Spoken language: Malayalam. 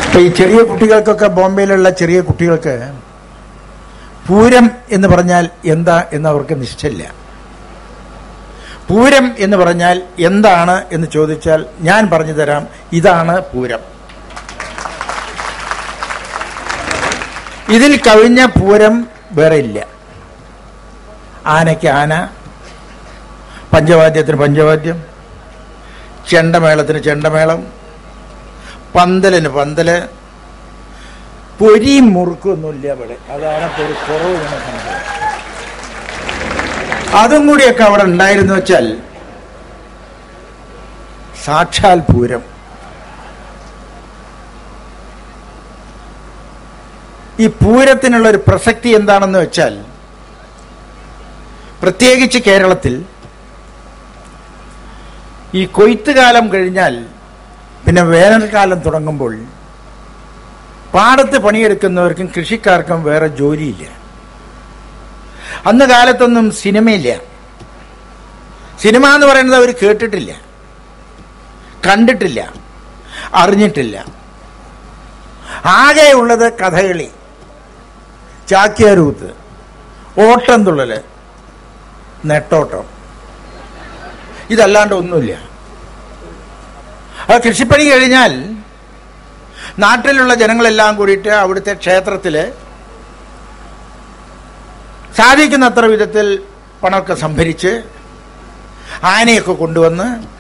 ഇപ്പൊ ഈ ചെറിയ കുട്ടികൾക്കൊക്കെ ബോംബെയിലുള്ള ചെറിയ കുട്ടികൾക്ക് പൂരം എന്ന് പറഞ്ഞാൽ എന്താ എന്ന് അവർക്ക് നിശ്ചയില്ല പൂരം എന്ന് പറഞ്ഞാൽ എന്താണ് എന്ന് ചോദിച്ചാൽ ഞാൻ പറഞ്ഞു തരാം ഇതാണ് പൂരം ഇതിൽ കവിഞ്ഞ പൂരം വേറെ ഇല്ല ആനയ്ക്ക് ആന പഞ്ചവാദ്യത്തിന് പഞ്ചവാദ്യം ചെണ്ടമേളത്തിന് ചെണ്ടമേളം പന്തലിന് പന്തല് പൊരിയും മുറുക്കൊന്നുമില്ല ഇവിടെ അതാണ് ഇപ്പൊ ഒരു കുറവ് ഇങ്ങനെ സംഭവം അതും കൂടിയൊക്കെ അവിടെ ഉണ്ടായിരുന്നു വെച്ചാൽ സാക്ഷാൽ പൂരം ഈ പൂരത്തിനുള്ള ഒരു പ്രസക്തി എന്താണെന്ന് വെച്ചാൽ പ്രത്യേകിച്ച് കേരളത്തിൽ ഈ കൊയ്ത്തുകാലം കഴിഞ്ഞാൽ പിന്നെ വേനൽക്കാലം തുടങ്ങുമ്പോൾ പാടത്ത് പണിയെടുക്കുന്നവർക്കും കൃഷിക്കാർക്കും വേറെ ജോലിയില്ല അന്ന് കാലത്തൊന്നും സിനിമയില്ല സിനിമ എന്ന് പറയുന്നത് അവർ കേട്ടിട്ടില്ല കണ്ടിട്ടില്ല അറിഞ്ഞിട്ടില്ല ആകെയുള്ളത് കഥകളി ചാക്യാരൂത്ത് ഓട്ടം തുള്ളല് നെട്ടോട്ടം ഇതല്ലാണ്ട് ഒന്നുമില്ല ആ കൃഷിപ്പണി കഴിഞ്ഞാൽ നാട്ടിലുള്ള ജനങ്ങളെല്ലാം കൂടിയിട്ട് അവിടുത്തെ ക്ഷേത്രത്തില് സാധിക്കുന്നത്ര വിധത്തിൽ പണമൊക്കെ സംഭരിച്ച് ആനയൊക്കെ കൊണ്ടുവന്ന്